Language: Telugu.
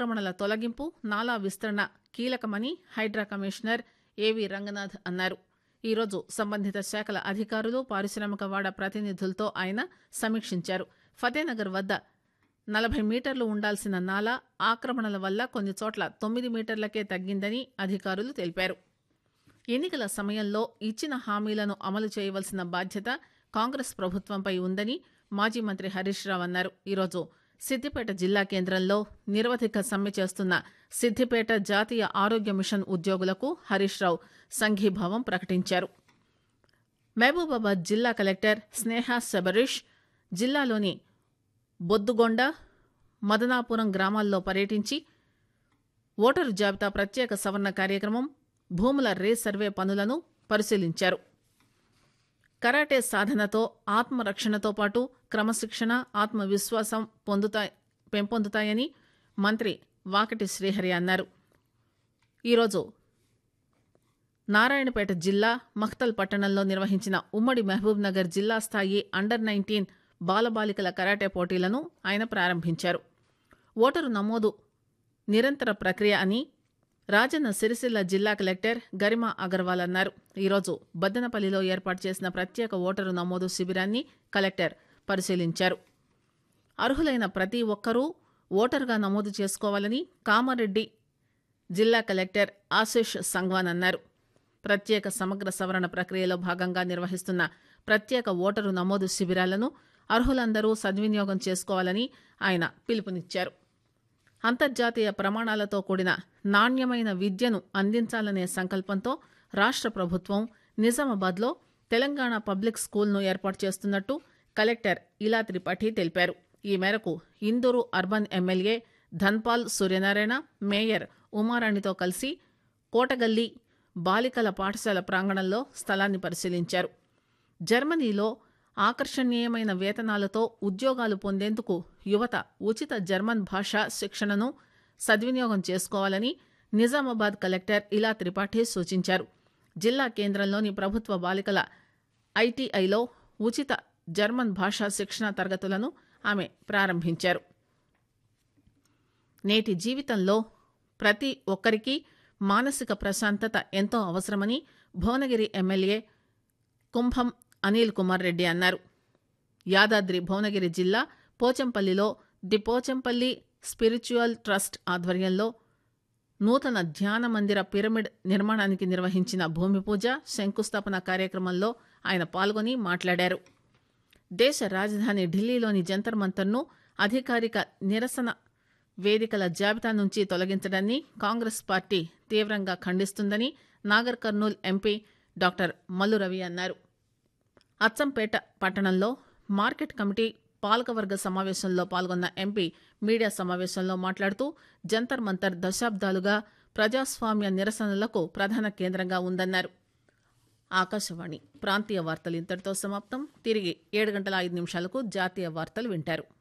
ఆక్రమణల తొలగింపు నాలా విస్తరణ కీలకమని హైడ్రా కమిషనర్ ఏవి రంగనాథ్ అన్నారు ఈరోజు సంబంధిత శాఖల అధికారులు పారిశ్రామిక వాడ ప్రతినిధులతో ఆయన సమీక్షించారు ఫతేనగర్ వద్ద నలభై మీటర్లు ఉండాల్సిన నాలా ఆక్రమణల వల్ల కొన్ని చోట్ల తొమ్మిది మీటర్లకే తగ్గిందని అధికారులు తెలిపారు ఎన్నికల సమయంలో ఇచ్చిన హామీలను అమలు చేయవలసిన బాధ్యత కాంగ్రెస్ ప్రభుత్వంపై ఉందని మాజీ మంత్రి హరీష్ రావు అన్నారు ఈరోజు సిద్దిపేట జిల్లా కేంద్రంలో నిరవధిక సమ్మె చేస్తున్న సిద్దిపేట జాతీయ ఆరోగ్య మిషన్ ఉద్యోగులకు హరీష్ రావు సంఘీభావం ప్రకటించారు మహబూబాబాద్ జిల్లా కలెక్టర్ స్నేహ శబరీష్ జిల్లాలోని బొద్దుగొండ మదనాపురం గ్రామాల్లో పర్యటించి ఓటరు జాబితా ప్రత్యేక సవరణ కార్యక్రమం భూముల రీసర్వే పనులను పరిశీలించారు కరాటే సాధనతో ఆత్మరక్షణతో పాటు క్రమశిక్షణ ఆత్మవిశ్వాసం పొందుతా పెంపొందుతాయని మంత్రి వాకటి శ్రీహరి అన్నారు ఈరోజు నారాయణపేట జిల్లా మఖ్తల్ పట్టణంలో నిర్వహించిన ఉమ్మడి మహబూబ్ నగర్ జిల్లా స్థాయి అండర్ నైన్టీన్ బాలబాలికల కరాటే పోటీలను ఆయన ప్రారంభించారు ఓటరు నమోదు నిరంతర ప్రక్రియ అని రాజన్న సిరిసిల్ల జిల్లా కలెక్టర్ గరిమా అగర్వాల్ అన్నారు ఈరోజు బద్దనపల్లిలో ఏర్పాటు చేసిన ప్రత్యేక ఓటరు నమోదు శిబిరాన్ని కలెక్టర్ పరిశీలించారు అర్హులైన ప్రతి ఒక్కరూ ఓటరుగా నమోదు చేసుకోవాలని కామారెడ్డి జిల్లా కలెక్టర్ ఆశిష్ సంగ్వాన్ అన్నారు ప్రత్యేక సమగ్ర సవరణ ప్రక్రియలో భాగంగా నిర్వహిస్తున్న ప్రత్యేక ఓటరు నమోదు శిబిరాలను అర్హులందరూ సద్వినియోగం చేసుకోవాలని ఆయన పిలుపునిచ్చారు అంతర్జాతీయ ప్రమాణాలతో కూడిన నాణ్యమైన విద్యను అందించాలనే సంకల్పంతో రాష్ట్ర ప్రభుత్వం నిజామాబాద్లో తెలంగాణ పబ్లిక్ స్కూల్ను ఏర్పాటు చేస్తున్నట్టు కలెక్టర్ ఇలా త్రిపాఠి తెలిపారు ఈ మేరకు Induru urban MLA Dhanpal Suryanarayana mayor ఉమారాణితో కలిసి కోటగల్లి బాలికల పాఠశాల ప్రాంగణంలో స్థలాన్ని పరిశీలించారు జర్మనీలో ఆకర్షణీయమైన వేతనాలతో ఉద్యోగాలు పొందేందుకు యువత ఉచిత జర్మన్ భాషా శిక్షణను సద్వినియోగం చేసుకోవాలని నిజామాబాద్ కలెక్టర్ ఇలా త్రిపాఠి సూచించారు జిల్లా కేంద్రంలోని ప్రభుత్వ బాలికల ఐటీఐలో ఉచిత జర్మన్ భాషా శిక్షణ తరగతులను ఆమె ప్రారంభించారు నేటి జీవితంలో ప్రతి ఒక్కరికి మానసిక ప్రశాంతత ఎంతో అవసరమని భువనగిరి ఎమ్మెల్యే కుంభం అనిల్ కుమార్ రెడ్డి అన్నారు యాదాద్రి భువనగిరి జిల్లా పోచంపల్లిలో ది పోచంపల్లి స్పిరిచువల్ ట్రస్ట్ ఆధ్వర్యంలో నూతన ధ్యాన మందిర పిరమిడ్ నిర్మాణానికి నిర్వహించిన భూమి పూజ శంకుస్థాపన కార్యక్రమంలో ఆయన పాల్గొని మాట్లాడారు దేశ రాజధాని ఢిల్లీలోని జంతర్ మంతర్ను అధికారిక నిరసన వేదికల జాబితా నుంచి తొలగించడాన్ని కాంగ్రెస్ పార్టీ తీవ్రంగా ఖండిస్తుందని నాగర్ కర్నూల్ ఎంపీ డాక్టర్ మల్లు రవి అన్నారు అచ్చంపేట పట్టణంలో మార్కెట్ కమిటీ పాలకవర్గ సమావేశంలో పాల్గొన్న ఎంపీ మీడియా సమావేశంలో మాట్లాడుతూ జంతర్ మంతర్ దశాబ్దాలుగా ప్రజాస్వామ్య నిరసనలకు ప్రధాన కేంద్రంగా ఉందన్నారు ఆకాశవాణి ప్రాంతీయ వార్తలు ఇంతటితో సమాప్తం తిరిగి ఏడు గంటల ఐదు నిమిషాలకు జాతీయ వార్తలు వింటారు